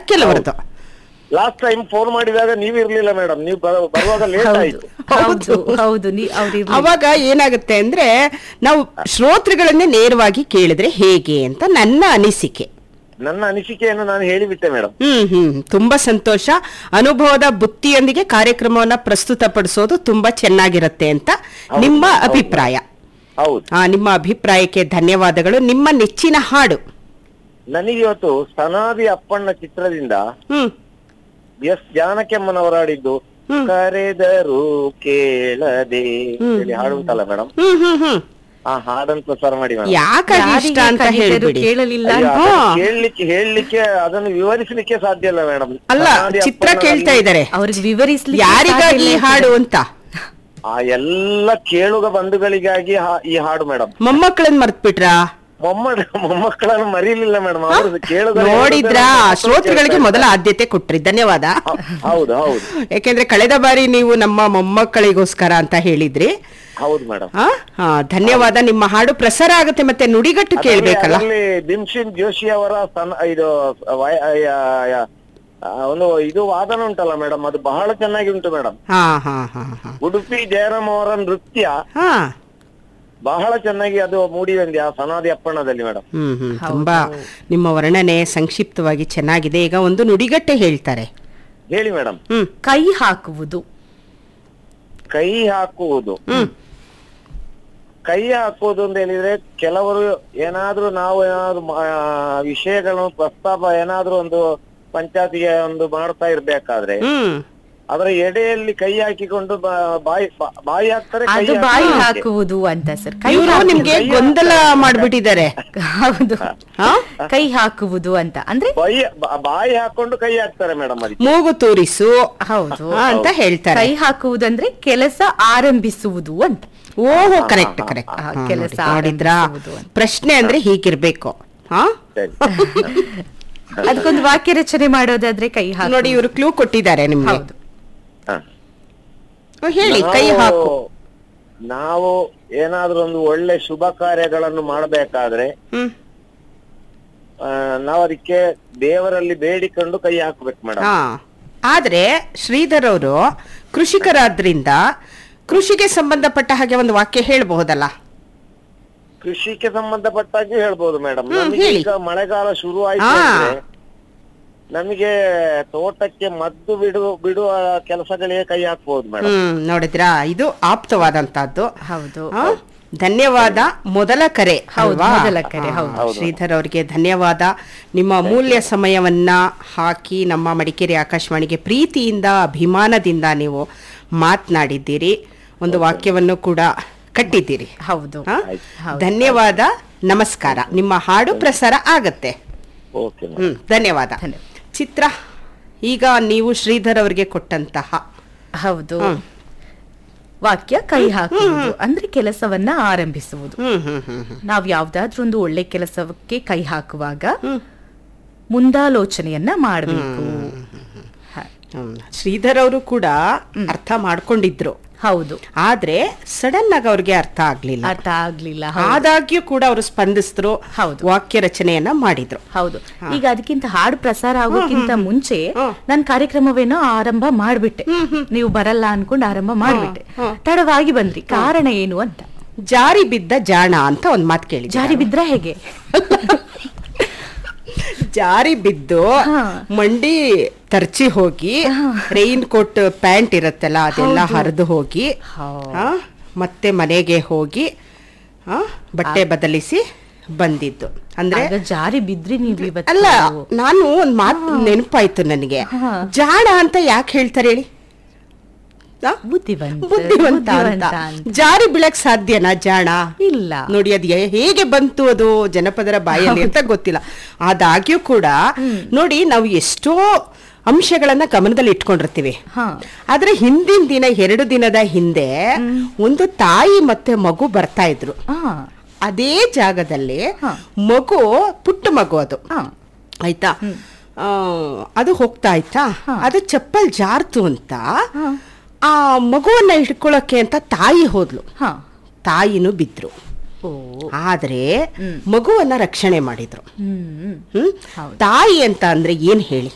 ಕೆಲವರದು last time phone ಮಾಡಿದಾಗ ನೀವ್ ಇರ್ಲಿಲ್ಲ ಮೇಡಮ್ ನೀವು ಬರ- ಬರುವಾಗ ಲೇಟ್ ಆಯ್ತು ಹೌದು ಹೌದು ನೀ ಅವ್ರಿಗೆ ಅವಾಗ ಏನಾಗುತ್ತೆ ಅಂದ್ರೆ ನಾವು ಶ್ರೋತೃಗಳನ್ನೇ ನೇರವಾಗಿ ಕೇಳಿದ್ರೆ ಹೇಗೆ ಅಂತ ನನ್ನ ಅನಿಸಿಕೆ ನನ್ನ ಅನಿಸಿಕೆಯನ್ನು ನಾನು ಹೇಳಿಬಿಟ್ಟೆ ಮೇಡಮ್ ಹ್ಮ್ ಹ್ಮ್ ತುಂಬಾ ಸಂತೋಷ ಅನುಭವದ ಬುತ್ತಿಯೊಂದಿಗೆ ಕಾರ್ಯಕ್ರಮವನ್ನ ಪ್ರಸ್ತುತಪಡಿಸೋದು ತುಂಬಾ ಚೆನ್ನಾಗಿರುತ್ತೆ ಅಂತ ನಿಮ್ಮ ಅಭಿಪ್ರಾಯ ಹೌದು ಆ, ನಿಮ್ಮ ಅಭಿಪ್ರಾಯಕ್ಕೆ ಧನ್ಯವಾದಗಳು ನಿಮ್ಮ ನೆಚ್ಚಿನ ಹಾಡು ನನಗೆ ಇವತ್ತು ಸನಾದಿ ಅಪ್ಪಣ್ಣ ಚಿತ್ರದಿಂದ ಹ್ಮ್ ಎಸ್ ಜಾನಕೆಮ್ಮನವರಾಡಿದ್ದು ಹ್ಮ್. ಕರೆದರು ಕೇಳದೆ ಹೇಳಿ ಹಾಡು ಉಂಟಲ್ಲ ಮೇಡಮ್ ಹ್ಮ್ ಹ್ಮ್ ಹ್ಮ್ ಆ ಹಾಡನ್ನು ಪ್ರಸಾರ ಮಾಡಿ ಮೇಡಮ್ ಯಾಕಾಗಿ ಇಷ್ಟ ಯಾರಿಗೆ ಅಂತ ಕರೆದರೂ ಹೇಳ್ಬಿಡಿ ಕೇಳಲಿಲ್ಲ ಅಯ್ಯೋ, ಹಾ. ಅದನ್ನು ಕೇಳಲಿಕ್ಕೆ ಹೇಳಲಿಕ್ಕೆ ಅದನ್ನು ವಿವರಿಸಲಿಕ್ಕೆ ಸಾಧ್ಯ ಇಲ್ಲ ಮೇಡಮ್ ಅಲ್ಲ ಚಿತ್ರ ಕೇಳ್ತಾ ಇದ್ದಾರೆ ಅವ್ರಿಗೆ ವಿವರಿಸ್ಲಿಕ್ಕೆ ಯಾರಿಗಾಗಿ ಈ ಸಾಧ್ಯ ಇಲ್ಲ ಹಾಡು ಅಂತ ಆ ಎಲ್ಲ ಕೇಳುಗ ಬಂಧುಗಳಿಗಾಗಿ ಹಾ- ಈ ಹಾಡು ಮೇಡಮ್ ಮೊಮ್ಮಕ್ಕಳನ್ನ ಮರ್ತ್ಬಿಟ್ರಾ ಮೊಮ್ಮ ಮೊಮ್ಮಕ್ಕಳನ್ನು ಮರೀಲಿಲ್ಲ ಮೇಡಮ್ ಅವರು ಕೇಳುಗ ನೋಡಿದ್ರಾ ಶ್ರೋತೃಗಳಿಗೆ ಮೊದಲ ಆದ್ಯತೆ ಕೊಟ್ರಿ ಧನ್ಯವಾದ ಹೌದು ಹೌದು ಯಾಕೆಂದ್ರೆ ಕಳೆದ ಬಾರಿ ನೀವು ನಮ್ಮ ಮೊಮ್ಮಕ್ಕಳಿಗೋಸ್ಕರ ಅಂತ ಹೇಳಿದ್ರಿ ಹೌದು ಮೇಡಮ್ ಆ? ಆ, ಧನ್ಯವಾದ ನಿಮ್ಮ ಹಾಡು ಪ್ರಸಾರ ಆಗುತ್ತೆ ಮತ್ತೆ ನುಡಿಗಟ್ಟು ಕೇಳ್ಬೇಕಲ್ಲ ಅದರಲ್ಲಿ ಭೀಮ್ಸಿನ್ ಜೋಶಿ ಅವರ ಸನ್ ಇದು ವಯ- ಯ- ಯ- ಆ, ಒಂದು ಇದು ವಾದನ ಉಂಟಲ್ಲ ಮೇಡಮ್ ಅದು ಬಹಳ ಚೆನ್ನಾಗಿ ಉಂಟು ಮೇಡಮ್ ಹಾ ಹಾ ಹಾ ಹಾ ಉಡುಪಿ ಜಯರಾಮ್ ಅವರ ನೃತ್ಯ ಹಾ ಬಹಳ ಚೆನ್ನಾಗಿ ಅದು ಮೂಡಿ ಬಂದಿದೆ ಆ ಸನಾದಿ ಅಪ್ಪಣ್ಣದಲ್ಲಿ ಮೇಡಮ್ ಹ್ಮ್ ಹ್ಮ್ ತುಂಬಾ ನಿಮ್ಮ ವರ್ಣನೆ ಸಂಕ್ಷಿಪ್ತವಾಗಿ ಚೆನ್ನಾಗಿದೆ ಈಗ ಒಂದು ನುಡಿಗಟ್ಟೆ ಹೇಳ್ತಾರೆ ಹೇಳಿ ಮೇಡಮ್ ಹ್ಮ್ ಕೈ ಹಾಕುವುದು ಕೈ ಹಾಕುವುದು ಕೈ ಹಾಕುವುದು ಅಂತ ಹೇಳಿದ್ರೆ ಕೆಲವರು ಏನಾದ್ರೂ ನಾವು ಏನಾದ್ರು ಮಾ- ವಿಷಯಗಳನ್ನು ಪ್ರಸ್ತಾಪ ಏನಾದ್ರೂ ಒಂದು ಪಂಚಾಯತಿಗೆ ಒಂದು ಮಾಡ್ತಾ ಇರ್ಬೇಕಾದ್ರೆ ಹ್ಮ್ ಅದರ ಎಡೆಯಲ್ಲಿ ಕೈ ಹಾಕಿಕೊಂಡು ಬಾ- ಬಾಯಿ ಬಾ- ಬಾಯಿ ಹಾಕ್ತಾರೆ ಕೈ ಅದು ಬಾಯಿ ಹಾಕ್ತಾರೆ. ಹಾಕುವುದು ಅಂತ ಸರ್ ಕೈ ಇವರು ಹಾಕುವುದು. ನಿಮ್ಗೆ ಗೊಂದಲ ಮಾಡ್ಬಿಟ್ಟಿದ್ದಾರೆ ಹೌದು ಹಾ? ಕೈ ಹಾಕುವುದು ಅಂತ ಅಂದ್ರೆ ಬಾಯಿ ಬಾ- ಬಾಯಿ ಹಾಕೊಂಡು ಕೈ ಹಾಕ್ತಾರೆ ಮೇಡಮ್ ಅದಕ್ಕೆ ಮೂಗು ತೋರಿಸು ಹೌದು ಆ, ಅಂತ ಹೇಳ್ತಾರೆ ಕೈ ಹಾಕುವುದಂದ್ರೆ ಕೆಲಸ ಆರಂಭಿಸುವುದು ಅಂತ ಓಹೋ ಕರೆಕ್ಟ್ ಕರೆಕ್ಟ್ ಆ, ಕೆಲಸ ನೋಡಿದ್ರಾ ಆರಂಭಿಸುವುದು ಅಂತ. ಪ್ರಶ್ನೆ ಅಂದ್ರೆ ಹೀಗಿರ್ಬೇಕು ಹಾ ಸರಿ ಅದಕ್ಕೊಂದು ವಾಕ್ಯ ರಚನೆ ಮಾಡೋದಾದ್ರೆ ಕೈ ಹಾಕುವುದು ನೋಡಿ ಇವರು ಕ್ಲೂ ಕೊಟ್ಟಿದ್ದಾರೆ ನಿಮ್ಗೆ ಹೌದು ಹ. ಹೇಳಿ ಕೈ ನಾವು- ಹಾಕು ನಾವು ಏನಾದ್ರೂ ಒಂದು ಒಳ್ಳೆ ಶುಭ ಕಾರ್ಯಗಳನ್ನು ಮಾಡಬೇಕಾದ್ರೆ ಹ್ಮ್ ಆ, ನಾವು ಅದಕ್ಕೆ ದೇವರಲ್ಲಿ ಬೇಡಿಕೊಂಡು ಕೈ ಹಾಕ್ಬೇಕು ಮೇಡಮ್ ಹಾ ಆದ್ರೆ ಶ್ರೀಧರ್ ಅವರು ಕೃಷಿಕರಾದ್ರಿಂದ ಕೃಷಿಗೆ ಸಂಬಂಧಪಟ್ಟ ಹಾಗೆ ಒಂದು ವಾಕ್ಯ ಹೇಳ್ಬಹುದಲ್ಲ ಕೃಷಿಗೆ ಸಂಬಂಧಪಟ್ಟಾಗಿ ಹೇಳ್ಬೋದು ಮೇಡಮ್ ಹ್ಮ್, ನಮಗೆ ಹೇಳಿ. ಈಗ ಮಳೆಗಾಲ ಶುರು ಆಯ್ತು ಹಾ. ಅಂದ್ರೆ ನಮಗೆ ತೋಟಕ್ಕೆ ಮದ್ದು ಬಿಡುವ ಬಿಡುವ ಕೆಲಸಗಳಿಗೆ ಕೈ ಹಾಕ್ಬೋದು ಮೇಡಮ್ ಹ್ಮ್ ನೋಡಿದ್ರಾ ಇದು ಆಪ್ತವಾದಂತಹದ್ದು ಹೌದು ಆ, ಧನ್ಯವಾದ ಮೊದಲ ಕರೆ ಹೌದು, ಅಲ್ವಾ? ಮೊದಲ ಕರೆ, ಆ, ಹೌದು. ಶ್ರೀಧರ್ ಅವರಿಗೆ ಧನ್ಯವಾದ ನಿಮ್ಮ ಅಮೂಲ್ಯ ಸಮಯವನ್ನ ಹಾಕಿ ನಮ್ಮ ಮಡಿಕೇರಿ ಆಕಾಶವಾಣಿಗೆ ಪ್ರೀತಿಯಿಂದ ಅಭಿಮಾನದಿಂದ ನೀವು ಮಾತನಾಡಿದ್ದೀರಿ ಒಂದು ವಾಕ್ಯವನ್ನು ಕೂಡ ಕಟ್ಟಿದ್ದೀರಿ ಹೌದು ಆ? ಹೌದು. ಧನ್ಯವಾದ ನಮಸ್ಕಾರ ನಿಮ್ಮ ಹಾಡು ಪ್ರಸಾರ ಆಗತ್ತೆ ಓಕೆ ಮೇಡಮ್ ಹ್ಮ್ ಧನ್ಯವಾದ ಧನ್ಯವಾದ. ಚಿತ್ರ ಈಗ ನೀವು ಶ್ರೀಧರ್ ಅವರಿಗೆ ಕೊಟ್ಟಂತಹ ಹೌದು ಹ್ಮ್. ವಾಕ್ಯ ಕೈ ಹಾಕುವುದು ಅಂದ್ರೆ ಕೆಲಸವನ್ನ ಆರಂಭಿಸುವುದು ಹ್ಮ್ ಹ್ಮ್ ಹ್ಮ್ ಹ್ಮ್ ನಾವು ಯಾವ್ದಾದ್ರೂ ಒಂದು ಒಳ್ಳೆ ಕೆಲಸಕ್ಕೆ ಕೈ ಹಾಕುವಾಗ ಹ್ಮ್. ಮುಂದಾಲೋಚನೆಯನ್ನ ಮಾಡಬೇಕು ಹ್ಮ್. ಶ್ರೀಧರ್ ಅವರು ಕೂಡ ಅರ್ಥ ಮಾಡ್ಕೊಂಡಿದ್ರು ಹೌದು ಆದ್ರೆ ಸಡನ್ ಆಗಿ ಅವ್ರಿಗೆ ಅರ್ಥ ಆಗ್ಲಿಲ್ಲ ಅರ್ಥ ಆಗ್ಲಿಲ್ಲ ಹೌದು. ಆದಾಗ್ಯೂ ಕೂಡ ಅವರು ಸ್ಪಂದಿಸಿದ್ರು ಹೌದು. ವಾಕ್ಯ ರಚನೆಯನ್ನ ಮಾಡಿದ್ರು ಹೌದು ಈಗ ಅದಕ್ಕಿಂತ ಹಾಡು ಪ್ರಸಾರ ಆಗೋಕ್ಕಿಂತ ಮುಂಚೆ ಹ್ಮ್. ನಾನು ಕಾರ್ಯಕ್ರಮವೇನೋ ಆರಂಭ ಮಾಡ್ಬಿಟ್ಟೆ ನೀವು ಬರಲ್ಲ ಅನ್ಕೊಂಡು ಆರಂಭ ಮಾಡ್ಬಿಟ್ಟೆ ಹ್ಮ್. ತಡವಾಗಿ ಬಂದ್ರಿ ಕಾರಣ ಏನು ಅಂತ ಜಾರಿ ಬಿದ್ದ ಜಾಣ ಅಂತ ಒಂದ್ ಮಾತು ಕೇಳಿ ಜಾರಿ ಬಿದ್ರ ಹೇಗೆ ಜಾರಿ ಬಿದ್ದು ಹಾ. ಮಂಡಿ ತರ್ಚಿ ಹೋಗಿ ರೈನ್ ಕೋಟ್ ಪ್ಯಾಂಟ್ ಇರತ್ತಲ್ಲ ಅದೆಲ್ಲ ಹರಿದು ಹೋಗಿ ಹೌದು. ಆ, ಮತ್ತೆ ಮನೆಗೆ ಹೋಗಿ ಆ, ಬಟ್ಟೆ ಬದಲಿಸಿ ಬಂದಿದ್ದು ಅಂದ್ರೆ ಆಗ ಜಾರಿ ಬಿದ್ರಿ ನೀವು ಇವತ್ತು ಅಲ್ಲ ನಾನು ಒಂದ್ ಮಾತು ನೆನಪಾಯ್ತು ನನಗೆ ಹಾ. ಜಾಣ ಅಂತ ಯಾಕೆ ಹೇಳ್ತಾರೆ ಹೇಳಿ ಆ? ಬುದ್ಧಿವಂತ ಬುದ್ಧಿವಂತ ಅಂತ ಅಂತ. ಜಾರಿ ಬೀಳಕ್ ಸಾಧ್ಯನಾ ಜಾಣ ಇಲ್ಲ ನೋಡಿ ಅದು ಹೇ- ಹೇಗೆ ಬಂತು ಅದು ಜನಪದರ ಬಾಯಲ್ಲಿ ಅಂತ ಗೊತ್ತಿಲ್ಲ ಆದಾಗ್ಯೂ ಕೂಡ ನೋಡಿ ನಾವು ಎಷ್ಟೋ ಅಂಶಗಳನ್ನ ಗಮನದಲ್ಲಿ ಇಟ್ಕೊಂಡಿರ್ತೀವಿ ಹಾ ಆದ್ರೆ ಹಿಂದಿನ ದಿನ ಎರಡು ದಿನದ ಹಿಂದೆ ಒಂದು ತಾಯಿ ಮತ್ತೆ ಮಗು ಬರ್ತಾ ಇದ್ರು ಹಾ ಅದೇ ಜಾಗದಲ್ಲಿ ಹಾ. ಮಗು ಪುಟ್ಟ ಮಗು ಅದು ಹಾ ಆಯ್ತಾ ಆ, ಅದು ಹೋಗ್ತಾ ಆಯ್ತಾ ಹಾ. ಅದು ಚಪ್ಪಲ್ ಜಾರ್ತು ಅಂತ ಹಾ. ಆ ಮಗುವನ್ನ ಹಿಡ್ಕೊಳಕ್ಕೆ ಅಂತ ತಾಯಿ ಹೋದ್ಲು ಹಾ ತಾಯಿನೂ ಬಿದ್ರು ಓ ಆದ್ರೆ ಹ್ಮ್. ಮಗುವನ್ನ ರಕ್ಷಣೆ ಮಾಡಿದ್ರು ಹ್ಮ್ ಹ್ಮ್ ಹೌದು. ತಾಯಿ ಅಂತ ಅಂದ್ರೆ ಏನ್ ಹೇಳಿ